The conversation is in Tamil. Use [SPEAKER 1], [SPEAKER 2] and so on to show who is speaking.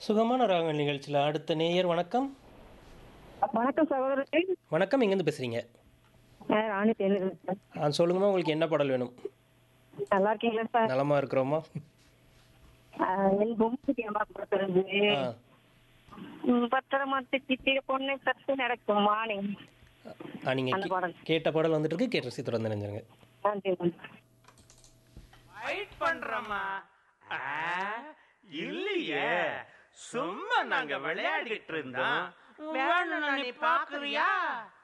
[SPEAKER 1] சுகமான ராகங்கள் நிகழ்ச்சியில் அடுத்த நேயர் வணக்கம்
[SPEAKER 2] வணக்கம் சகோதரர்களே
[SPEAKER 1] வணக்கம் எங்கேருந்து பேசுகிறீங்க
[SPEAKER 2] நான் ராணி தேர்ந்தெடுக்கிறேன் சார்
[SPEAKER 1] ஆ சொல்லுங்கம்மா உங்களுக்கு என்ன பாடல் வேணும்
[SPEAKER 2] நல்லா இருக்கீங்களா சார்
[SPEAKER 1] நலமா இருக்கிறோமா
[SPEAKER 2] ஆஹ் என் பொம்மைக்கு அம்மா கொடுத்துருந்து
[SPEAKER 1] ஆ
[SPEAKER 2] பத்திரமா திட்டிய பொண்ணை சத்து நடக்கும் வாணி
[SPEAKER 1] ஆ நீங்கள்
[SPEAKER 2] அந்த பாடல்.
[SPEAKER 1] கேட்ட பாடல் வந்துட்டு இருக்கு கேட்ட ரசி தொடர்ந்து நினைஞ்சிருங்க
[SPEAKER 2] நன்றி நன்றி
[SPEAKER 3] ஃபைட் பண்றோமா ஆ, இல்லையே சும்மா நாங்க விளையாடிட்டு இருந்தோம் வேணும்னா நீ பாக்குறியா